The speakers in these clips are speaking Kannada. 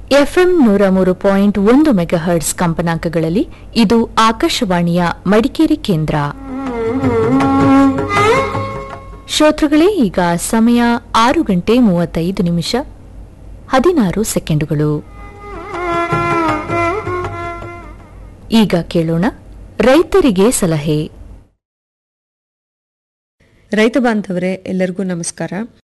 ಎಫ್ಎಂ ನೂರ ಮೂರು ಪಾಯಿಂಟ್ ಒಂದು ಮೆಗಾಹರ್ಟ್ಸ್ ಕಂಪನಾಂಕಗಳಲ್ಲಿ ಇದು ಆಕಾಶವಾಣಿಯ ಮಡಿಕೇರಿ ಕೇಂದ್ರ ಶ್ರೋತೃಗಳೇ ಈಗ ಸಮಯ ಆರು ಗಂಟೆ ಮೂವತ್ತೈದು ನಿಮಿಷ ಹದಿನಾರು ಸೆಕೆಂಡುಗಳು ಈಗ ಕೇಳೋಣ ರೈತರಿಗೆ ಸಲಹೆ ರೈತ ಬಾಂಧವರೇ ಎಲ್ಲರಿಗೂ ನಮಸ್ಕಾರ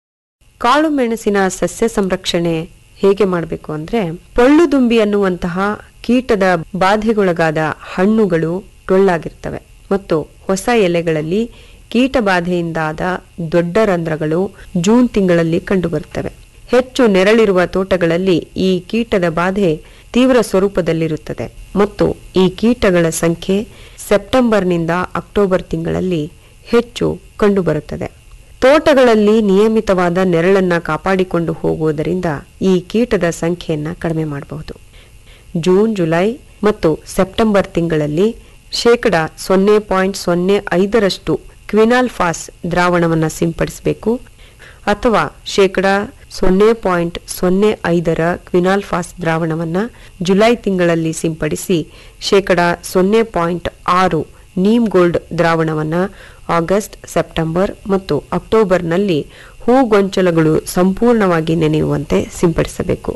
ಕಾಳು ಮೆಣಸಿನ ಸಸ್ಯ ಸಂರಕ್ಷಣೆ ಹೇಗೆ ಮಾಡಬೇಕು ಅಂದ್ರೆ ಪೊಳ್ಳು ದುಂಬಿ ಅನ್ನುವಂತಹ ಕೀಟದ ಬಾಧೆಗೊಳಗಾದ ಹಣ್ಣುಗಳು ಟೊಳ್ಳಾಗಿರ್ತವೆ ಮತ್ತು ಹೊಸ ಎಲೆಗಳಲ್ಲಿ ಕೀಟ ಬಾಧೆಯಿಂದಾದ ದೊಡ್ಡ ರಂಧ್ರಗಳು ಜೂನ್ ತಿಂಗಳಲ್ಲಿ ಕಂಡುಬರುತ್ತವೆ ಹೆಚ್ಚು ನೆರಳಿರುವ ತೋಟಗಳಲ್ಲಿ ಈ ಕೀಟದ ಬಾಧೆ ತೀವ್ರ ಸ್ವರೂಪದಲ್ಲಿರುತ್ತದೆ ಮತ್ತು ಈ ಕೀಟಗಳ ಸಂಖ್ಯೆ ಸೆಪ್ಟೆಂಬರ್ನಿಂದ ಅಕ್ಟೋಬರ್ ತಿಂಗಳಲ್ಲಿ ಹೆಚ್ಚು ಕಂಡುಬರುತ್ತದೆ ತೋಟಗಳಲ್ಲಿ ನಿಯಮಿತವಾದ ನೆರಳನ್ನ ಕಾಪಾಡಿಕೊಂಡು ಹೋಗುವುದರಿಂದ ಈ ಕೀಟದ ಸಂಖ್ಯೆಯನ್ನ ಕಡಿಮೆ ಮಾಡಬಹುದು ಜೂನ್ ಜುಲೈ ಮತ್ತು ಸೆಪ್ಟೆಂಬರ್ ತಿಂಗಳಲ್ಲಿ ಶೇಕಡ ಸೊನ್ನೆ ಪಾಯಿಂಟ್ ಸೊನ್ನೆ ಐದರಷ್ಟು ಕ್ವಿನಾಲ್ಫಾಸ್ ದ್ರಾವಣವನ್ನು ಸಿಂಪಡಿಸಬೇಕು ಅಥವಾ ಶೇಕಡ ಸೊನ್ನೆ ಪಾಯಿಂಟ್ ಸೊನ್ನೆ ಐದರ ಕ್ವಿನಾಲ್ಫಾಸ್ ದ್ರಾವಣವನ್ನು ಜುಲೈ ತಿಂಗಳಲ್ಲಿ ಸಿಂಪಡಿಸಿ ಶೇಕಡ ಸೊನ್ನೆ ಪಾಯಿಂಟ್ ಆರು ನೀಮ್ ಗೋಲ್ಡ್ ದ್ರಾವಣವನ್ನು ಆಗಸ್ಟ್ ಸೆಪ್ಟೆಂಬರ್ ಮತ್ತು ಅಕ್ಟೋಬರ್ನಲ್ಲಿ ಹೂಗೊಂಚಲಗಳು ಸಂಪೂರ್ಣವಾಗಿ ನೆನೆಯುವಂತೆ ಸಿಂಪಡಿಸಬೇಕು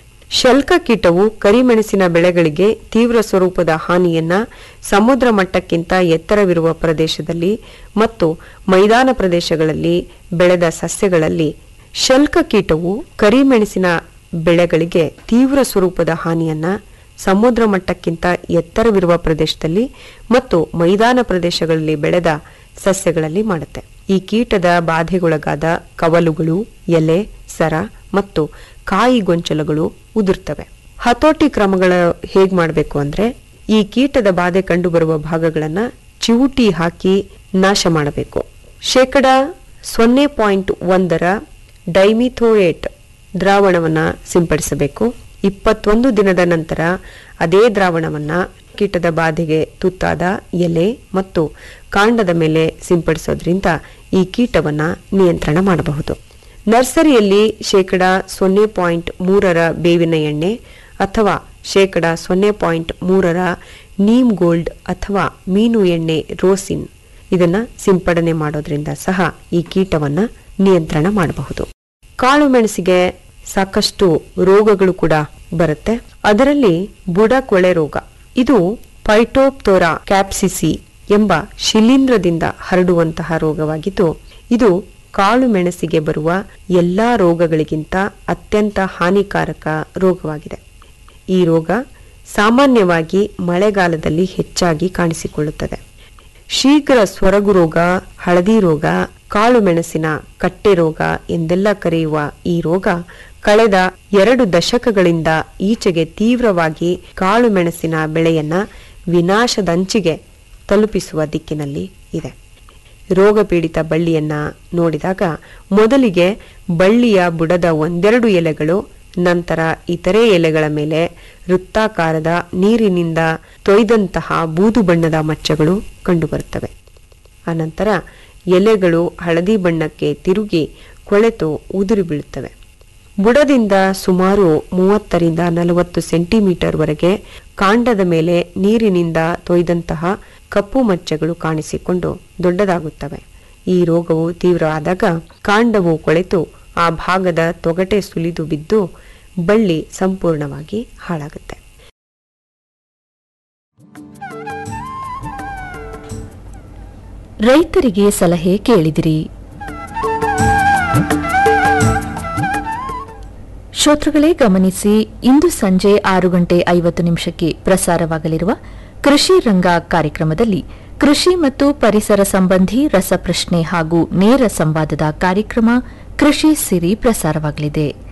ಶಲ್ಕ ಕೀಟವು ಕರಿಮೆಣಸಿನ ಬೆಳೆಗಳಿಗೆ ತೀವ್ರ ಸ್ವರೂಪದ ಹಾನಿಯನ್ನ ಸಮುದ್ರ ಮಟ್ಟಕ್ಕಿಂತ ಎತ್ತರವಿರುವ ಪ್ರದೇಶದಲ್ಲಿ ಮತ್ತು ಮೈದಾನ ಪ್ರದೇಶಗಳಲ್ಲಿ ಬೆಳೆದ ಸಸ್ಯಗಳಲ್ಲಿ ಶಲ್ಕ ಕೀಟವು ಕರಿಮೆಣಸಿನ ಬೆಳೆಗಳಿಗೆ ತೀವ್ರ ಸ್ವರೂಪದ ಹಾನಿಯನ್ನ ಸಮುದ್ರ ಮಟ್ಟಕ್ಕಿಂತ ಎತ್ತರವಿರುವ ಪ್ರದೇಶದಲ್ಲಿ ಮತ್ತು ಮೈದಾನ ಪ್ರದೇಶಗಳಲ್ಲಿ ಬೆಳೆದ ಸಸ್ಯಗಳಲ್ಲಿ ಮಾಡುತ್ತೆ ಈ ಕೀಟದ ಬಾಧೆಗೊಳಗಾದ ಕವಲುಗಳು ಎಲೆ ಸರ ಮತ್ತು ಕಾಯಿ ಗೊಂಚಲುಗಳು ಉದುರ್ತವೆ ಹತೋಟಿ ಕ್ರಮಗಳ ಹೇಗ್ ಮಾಡಬೇಕು ಅಂದ್ರೆ ಈ ಕೀಟದ ಬಾಧೆ ಕಂಡುಬರುವ ಭಾಗಗಳನ್ನ ಚಿವುಟಿ ಹಾಕಿ ನಾಶ ಮಾಡಬೇಕು ಶೇಕಡ ಸೊನ್ನೆ ಪಾಯಿಂಟ್ ಒಂದರ ಡೈಮಿಥೋಯೇಟ್ ದ್ರಾವಣವನ್ನ ಸಿಂಪಡಿಸಬೇಕು ಇಪ್ಪತ್ತೊಂದು ದಿನದ ನಂತರ ಅದೇ ದ್ರಾವಣವನ್ನ ಕೀಟದ ಬಾಧೆಗೆ ತುತ್ತಾದ ಎಲೆ ಮತ್ತು ಕಾಂಡದ ಮೇಲೆ ಸಿಂಪಡಿಸೋದ್ರಿಂದ ಈ ಕೀಟವನ್ನ ನಿಯಂತ್ರಣ ಮಾಡಬಹುದು ನರ್ಸರಿಯಲ್ಲಿ ಶೇಕಡ ಸೊನ್ನೆ ಪಾಯಿಂಟ್ ಮೂರರ ಬೇವಿನ ಎಣ್ಣೆ ಅಥವಾ ಶೇಕಡ ಸೊನ್ನೆ ಪಾಯಿಂಟ್ ಮೂರರ ನೀಮ್ ಗೋಲ್ಡ್ ಅಥವಾ ಮೀನು ಎಣ್ಣೆ ರೋಸಿನ್ ಇದನ್ನ ಸಿಂಪಡಣೆ ಮಾಡೋದ್ರಿಂದ ಸಹ ಈ ಕೀಟವನ್ನ ನಿಯಂತ್ರಣ ಮಾಡಬಹುದು ಕಾಳು ಮೆಣಸಿಗೆ ಸಾಕಷ್ಟು ರೋಗಗಳು ಕೂಡ ಬರುತ್ತೆ ಅದರಲ್ಲಿ ಬುಡ ಕೊಳೆ ರೋಗ ಇದು ಪೈಟೋಪ್ತೋರಾ ಕ್ಯಾಪ್ಸಿಸಿ ಎಂಬ ಶಿಲೀಂಧ್ರದಿಂದ ಹರಡುವಂತಹ ರೋಗವಾಗಿದ್ದು ಇದು ಕಾಳು ಮೆಣಸಿಗೆ ಬರುವ ಎಲ್ಲಾ ರೋಗಗಳಿಗಿಂತ ಅತ್ಯಂತ ಹಾನಿಕಾರಕ ರೋಗವಾಗಿದೆ ಈ ರೋಗ ಸಾಮಾನ್ಯವಾಗಿ ಮಳೆಗಾಲದಲ್ಲಿ ಹೆಚ್ಚಾಗಿ ಕಾಣಿಸಿಕೊಳ್ಳುತ್ತದೆ ಶೀಘ್ರ ಸ್ವರಗು ರೋಗ ಹಳದಿ ರೋಗ ಕಾಳು ಮೆಣಸಿನ ಕಟ್ಟೆ ರೋಗ ಎಂದೆಲ್ಲ ಕರೆಯುವ ಈ ರೋಗ ಕಳೆದ ಎರಡು ದಶಕಗಳಿಂದ ಈಚೆಗೆ ತೀವ್ರವಾಗಿ ಕಾಳು ಮೆಣಸಿನ ಬೆಳೆಯನ್ನ ವಿನಾಶದಂಚಿಗೆ ತಲುಪಿಸುವ ದಿಕ್ಕಿನಲ್ಲಿ ಇದೆ ರೋಗ ಪೀಡಿತ ಬಳ್ಳಿಯನ್ನ ನೋಡಿದಾಗ ಮೊದಲಿಗೆ ಬಳ್ಳಿಯ ಬುಡದ ಒಂದೆರಡು ಎಲೆಗಳು ನಂತರ ಇತರೆ ಎಲೆಗಳ ಮೇಲೆ ವೃತ್ತಾಕಾರದ ನೀರಿನಿಂದ ತೊಯ್ದಂತಹ ಬೂದು ಬಣ್ಣದ ಮಚ್ಚಗಳು ಕಂಡುಬರುತ್ತವೆ ಅನಂತರ ಎಲೆಗಳು ಹಳದಿ ಬಣ್ಣಕ್ಕೆ ತಿರುಗಿ ಕೊಳೆತು ಉದುರಿ ಬೀಳುತ್ತವೆ ಬುಡದಿಂದ ಸುಮಾರು ಮೂವತ್ತರಿಂದ ನಲವತ್ತು ಸೆಂಟಿಮೀಟರ್ ವರೆಗೆ ಕಾಂಡದ ಮೇಲೆ ನೀರಿನಿಂದ ತೊಯ್ದಂತಹ ಕಪ್ಪು ಮಚ್ಚಗಳು ಕಾಣಿಸಿಕೊಂಡು ದೊಡ್ಡದಾಗುತ್ತವೆ ಈ ರೋಗವು ತೀವ್ರ ಆದಾಗ ಕಾಂಡವು ಕೊಳೆತು ಆ ಭಾಗದ ತೊಗಟೆ ಸುಲಿದು ಬಿದ್ದು ಬಳ್ಳಿ ಸಂಪೂರ್ಣವಾಗಿ ಹಾಳಾಗುತ್ತೆ ರೈತರಿಗೆ ಸಲಹೆ ಕೇಳಿದಿರಿ ಶ್ರೋತೃಗಳೇ ಗಮನಿಸಿ ಇಂದು ಸಂಜೆ ಆರು ಗಂಟೆ ಐವತ್ತು ನಿಮಿಷಕ್ಕೆ ಪ್ರಸಾರವಾಗಲಿರುವ ಕೃಷಿ ರಂಗ ಕಾರ್ಯಕ್ರಮದಲ್ಲಿ ಕೃಷಿ ಮತ್ತು ಪರಿಸರ ಸಂಬಂಧಿ ರಸಪ್ರಶ್ನೆ ಹಾಗೂ ನೇರ ಸಂವಾದದ ಕಾರ್ಯಕ್ರಮ ಕೃಷಿ ಸಿರಿ ಪ್ರಸಾರವಾಗಲಿದೆ